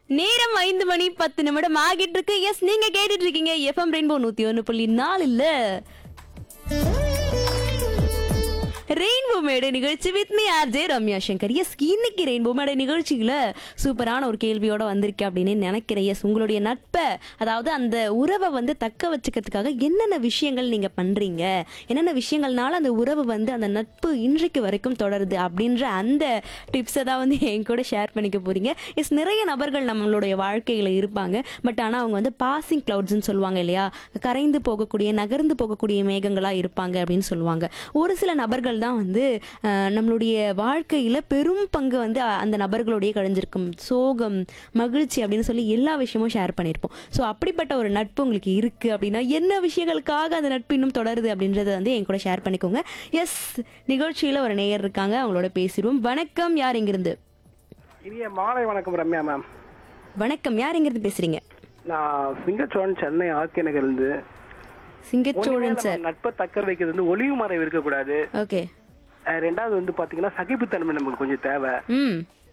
நேரம் ஐந்து மணி பத்து நிமிடம் ஆகிட்டு இருக்கு எஸ் நீங்க கேட்டுட்டு இருக்கீங்க எஃப்எம் ரெயின்போ நூத்தி ஒன்னு புள்ளி நாலு இல்ல ரெயின்போ மேடை நிகழ்ச்சி with me R J Ramya Shankar S இன்னைக்கு ரெயின்போ மேடை நிகழ்ச்சியில சூப்பரான ஒரு கேள்வியோட வந்திருக்கேன் அப்படின்னு நினைக்கிறேன் எஸ் உங்களுடைய நட்பை அதாவது அந்த உறவை வந்து தக்க வச்சுக்கிறதுக்காக என்னென்ன விஷயங்கள் நீங்க பண்றீங்க என்னென்ன விஷயங்கள்னால அந்த உறவு வந்து அந்த நட்பு இன்றைக்கு வரைக்கும் தொடருது அப்படின்ற அந்த டிப்ஸை தான் வந்து என் கூட ஷேர் பண்ணிக்க போறீங்க எஸ் நிறைய நபர்கள் நம்மளுடைய வாழ்க்கையில இருப்பாங்க பட் ஆனா அவங்க வந்து பாசிங் கிளவுட்ஸ்னு சொல்லுவாங்க இல்லையா கரைந்து போகக்கூடிய நகர்ந்து போகக்கூடிய மேகங்களா இருப்பாங்க அப்படின்னு சொல்லுவாங்க ஒரு சில நபர்கள் தான் வந்து அஹ், நம்மளுடைய வாழ்க்கையில பெரும் பங்கு வந்து அ- அந்த நபர்களுடைய கழிஞ்சிருக்கும் சோகம் மகிழ்ச்சி அப்படின்னு சொல்லி எல்லா விஷயமும் ஷேர் பண்ணியிருப்போம் ஸோ அப்படிப்பட்ட ஒரு நட்பு உங்களுக்கு இருக்கு அப்படின்னா என்ன விஷயங்களுக்காக அந்த நட்பு இன்னும் தொடருது அப்படின்றத வந்து என் கூட ஷேர் பண்ணிக்கோங்க எஸ் நிகழ்ச்சியில ஒரு நேயர் இருக்காங்க அவங்களோட பேசிடுவோம் வணக்கம் யார் எங்கிருந்து இனிய மாலை வணக்கம் ரம்யா மேம் வணக்கம் யார் எங்கிருந்து பேசுறீங்க நான் சிங்கச்சோழன் சென்னை ஆர்கே நகர்லேருந்து சிங்கச்சோழன் சார் நட்பை தக்க வைக்கிறது வந்து ஒளிவு மறைவு இருக்கக்கூடாது ஓகே அஹ் ரெண்டாவது வந்து பாத்தீங்கன்னா சகிப்புத்தன்மை நமக்கு கொஞ்சம் தேவை ம்